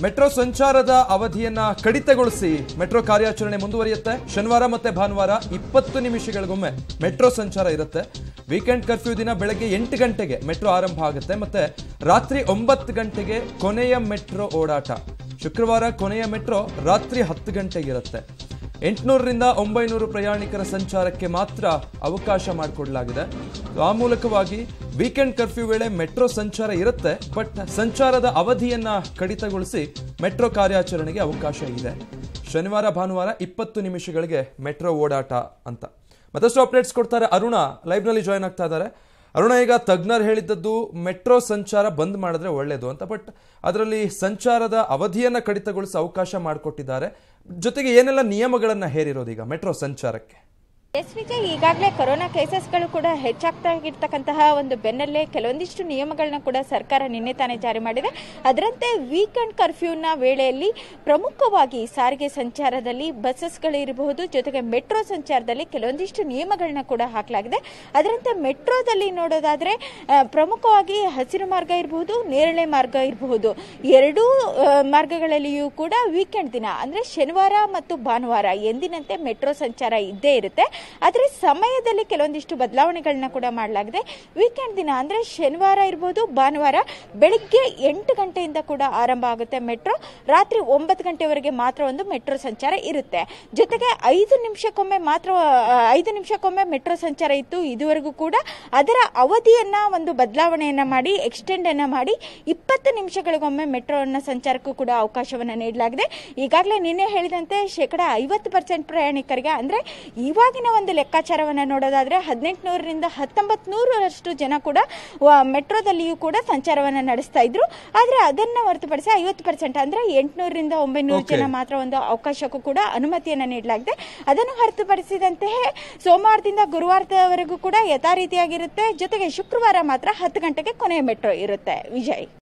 Metro ಸಂಚಾರದ ಅವಧಿಯನ್ನ ಕಡಿತಗೊಳಿಸಿ metro ಕಾರ್ಯಾಚರಣೆ ಮುಂದುವರಿಯುತ್ತೆ ಶನಿವಾರ ಮತ್ತೆ ಭಾನುವಾರ ಇಪ್ಪತ್ತು ನಿಮಿಷಗಳಿಗೊಮ್ಮೆ ಮೆಟ್ರೋ ಸಂಚಾರ ಇರುತ್ತೆ ವೀಕೆಂಡ್ ಕರ್ಫ್ಯೂ ದಿನ ಬೆಳಗ್ಗೆ ಎಂಟು ಗಂಟೆಗೆ ಮೆಟ್ರೋ ಆರಂಭ ಆಗುತ್ತೆ ಮತ್ತೆ ರಾತ್ರಿ ಒಂಬತ್ತು ಗಂಟೆಗೆ ಕೊನೆಯ ಮೆಟ್ರೋ ಓಡಾಟ ಶುಕ್ರವಾರ ಕೊನೆಯ ಮೆಟ್ರೋ ರಾತ್ರಿ ಹತ್ತು ಗಂಟೆಗಿರುತ್ತೆ ಎಂಟುನೂರರಿಂದ ಒಂಬೈನೂರು ಪ್ರಯಾಣಿಕರ ಸಂಚಾರಕ್ಕೆ ಮಾತ್ರ ಅವಕಾಶ ಮಾಡಿಕೊಡಲಾಗಿದೆ ಆ ಮೂಲಕವಾಗಿ ವೀಕೆಂಡ್ ಕರ್ಫ್ಯೂ ವೇಳೆ ಮೆಟ್ರೋ ಸಂಚಾರ ಇರುತ್ತೆ ಬಟ್ ಸಂಚಾರದ ಅವಧಿಯನ್ನ ಕಡಿತಗೊಳಿಸಿ ಮೆಟ್ರೋ ಕಾರ್ಯಾಚರಣೆಗೆ ಅವಕಾಶ ಇದೆ ಶನಿವಾರ ಭಾನುವಾರ ಇಪ್ಪತ್ತು ನಿಮಿಷಗಳಿಗೆ ಮೆಟ್ರೋ ಓಡಾಟ ಅಂತ ಮತ್ತಷ್ಟು ಅಪ್ಡೇಟ್ಸ್ ಕೊಡ್ತಾರೆ ಅರುಣ ಲೈವ್ನಲ್ಲಿ ಜಾಯ್ನ್ ಆಗ್ತಾ ಇದ್ದಾರೆ ಅರುಣ ಈಗ ತಜ್ಞರು ಹೇಳಿದ್ದದ್ದು ಮೆಟ್ರೋ ಸಂಚಾರ ಬಂದ್ ಮಾಡಿದ್ರೆ ಒಳ್ಳೇದು ಅಂತ ಬಟ್ ಅದರಲ್ಲಿ ಸಂಚಾರದ ಅವಧಿಯನ್ನ ಕಡಿತಗೊಳಿಸಿ ಅವಕಾಶ ಮಾಡಿಕೊಟ್ಟಿದ್ದಾರೆ ಜೊತೆಗೆ ಏನೆಲ್ಲ ನಿಯಮಗಳನ್ನ ಹೇರಿರೋದು ಈಗ ಮೆಟ್ರೋ ಸಂಚಾರಕ್ಕೆ ಎಸ್ ವಿಜಯ್ ಈಗಾಗಲೇ ಕೊರೋನಾ ಕೇಸಸ್ಗಳು ಕೂಡ ಹೆಚ್ಚಾಗ್ತಾ ಇರ್ತಕ್ಕಂತಹ ಒಂದು ಬೆನ್ನಲ್ಲೇ ಕೆಲವೊಂದಿಷ್ಟು ನಿಯಮಗಳನ್ನ ಕೂಡ ಸರ್ಕಾರ ನಿನ್ನೆ ತಾನೇ ಜಾರಿ ಮಾಡಿದೆ ಅದರಂತೆ ವೀಕೆಂಡ್ ಕರ್ಫ್ಯೂನ ವೇಳೆಯಲ್ಲಿ ಪ್ರಮುಖವಾಗಿ ಸಾರಿಗೆ ಸಂಚಾರದಲ್ಲಿ ಬಸ್ಸಸ್ಗಳಿರಬಹುದು ಜೊತೆಗೆ ಮೆಟ್ರೋ ಸಂಚಾರದಲ್ಲಿ ಕೆಲವೊಂದಿಷ್ಟು ನಿಯಮಗಳನ್ನ ಕೂಡ ಹಾಕಲಾಗಿದೆ ಅದರಂತೆ ಮೆಟ್ರೋದಲ್ಲಿ ನೋಡೋದಾದ್ರೆ ಆ, ಪ್ರಮುಖವಾಗಿ ಹಸಿರು ಮಾರ್ಗ ಇರಬಹುದು ನೇರಳೆ ಮಾರ್ಗ ಇರಬಹುದು ಎರಡೂ ಆ, ಮಾರ್ಗಗಳಲ್ಲಿಯೂ ಕೂಡ ವೀಕೆಂಡ್ ದಿನ ಅಂದ್ರೆ ಶನಿವಾರ ಮತ್ತು ಭಾನುವಾರ ಎಂದಿನಂತೆ ಮೆಟ್ರೋ ಸಂಚಾರ ಇದ್ದೇ ಇರುತ್ತೆ ಆದರೆ ಸಮಯದಲ್ಲಿ ಕೆಲವೊಂದಿಷ್ಟು ಬದಲಾವಣೆಗಳನ್ನ ಕೂಡ ಮಾಡಲಾಗಿದೆ ವೀಕೆಂಡ್ ದಿನ ಅಂದ್ರೆ ಶನಿವಾರ ಇರ್ಬೋದು ಭಾನುವಾರ ಬೆಳಿಗ್ಗೆ ಎಂಟು ಗಂಟೆಯಿಂದ ಕೂಡ ಆರಂಭ ಆಗುತ್ತೆ ಮೆಟ್ರೋ ರಾತ್ರಿ ಒಂಬತ್ತು ಗಂಟೆವರೆಗೆ ಮಾತ್ರ ಒಂದು ಮೆಟ್ರೋ ಸಂಚಾರ ಇರುತ್ತೆ ಜೊತೆಗೆ ಐದು ನಿಮಿಷಕ್ಕೊಮ್ಮೆ ಮಾತ್ರ ಆ, ಐದು ನಿಮಿಷಕ್ಕೊಮ್ಮೆ ಮೆಟ್ರೋ ಸಂಚಾರ ಇತ್ತು ಇದುವರೆಗೂ ಕೂಡ ಅದರ ಅವಧಿಯನ್ನ ಒಂದು ಬದಲಾವಣೆಯನ್ನ ಮಾಡಿ ಎಕ್ಸ್ಟೆಂಡ್ ಅನ್ನ ಮಾಡಿ ಇಪ್ಪತ್ತು ನಿಮಿಷಗಳಿಗೊಮ್ಮೆ ಮೆಟ್ರೋನ ಸಂಚಾರಕ್ಕೂ ಕೂಡ ಅವಕಾಶವನ್ನ ನೀಡಲಾಗಿದೆ ಈಗಾಗಲೇ ನಿನ್ನೆ ಹೇಳಿದಂತೆ ಶೇಕಡ ಐವತ್ತು ಪರ್ಸೆಂಟ್ ಪ್ರಯಾಣಿಕರಿಗೆ ಅಂದ್ರೆ ಇವಾಗಿನ ಒಂದು ಲೆಕ್ಕಾಚಾರವನ್ನ ನೋಡೋದಾದ್ರೆ ಹದಿನೆಂಟುನೂರರಿಂದ ಹತ್ತೊಂಬತ್ತು ನೂರರಷ್ಟು ಜನ ಕೂಡ ವ- ಮೆಟ್ರೋದಲ್ಲಿಯೂ ಕೂಡ ಸಂಚಾರವನ್ನ ನಡೆಸ್ತಾ ಇದ್ರು ಆದ್ರೆ ಅದನ್ನ ಹೊರತುಪಡಿಸಿ ಐವತ್ತು ಪರ್ಸೆಂಟ್ ಅಂದ್ರೆ ಎಂಟುನೂರರಿಂದ ಒಂಬೈನೂರು Okay. ಜನ ಮಾತ್ರ ಒಂದು ಅವಕಾಶಕ್ಕೂ ಕೂಡ ಅನುಮತಿಯನ್ನ ನೀಡಲಾಗಿದೆ ಅದನ್ನು ಹೊರತುಪಡಿಸಿದಂತೆ ಸೋಮವಾರದಿಂದ ಗುರುವಾರದವರೆಗೂ ಕೂಡ ಯಥಾ ರೀತಿಯಾಗಿರುತ್ತೆ ಜೊತೆಗೆ ಶುಕ್ರವಾರ ಮಾತ್ರ ಹತ್ತು ಗಂಟೆಗೆ ಕೊನೆಯ ಮೆಟ್ರೋ ಇರುತ್ತೆ ವಿಜಯ್